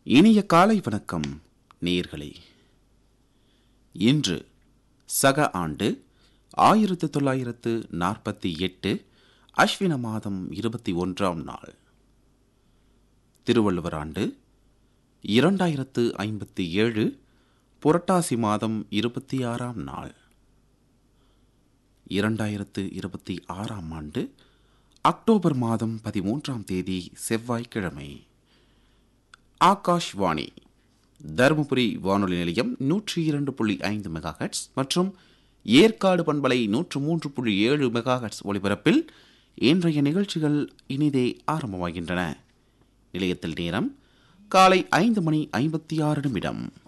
இனிய காலை வணக்கம் நேயர்களே இன்று சக ஆண்டு ஆயிரத்து தொள்ளாயிரத்து நாற்பத்தி எட்டு அஸ்வின மாதம் இருபத்தி ஒன்றாம் நாள் திருவள்ளுவர் ஆண்டு இரண்டாயிரத்து ஐம்பத்தி ஏழு புரட்டாசி மாதம் இருபத்தி ஆறாம் நாள் இரண்டாயிரத்து இருபத்தி ஆறாம் ஆண்டு அக்டோபர் மாதம் பதிமூன்றாம் தேதி செவ்வாய்க்கிழமை ஆகாஷ்வாணி தருமபுரி வானொலி நிலையம் நூற்றி இரண்டு புள்ளி ஐந்து மெகாஹெட்ஸ் மற்றும் ஏற்காடு பண்பலை நூற்று மூன்று புள்ளி ஏழு மெகாஹெட்ஸ் ஒலிபரப்பில் இன்றைய நிகழ்ச்சிகள் இனிதே ஆரம்பமாகின்றன நிலையத்தில் நேரம் காலை ஐந்து மணி ஐம்பத்தி ஆறு நிமிடம்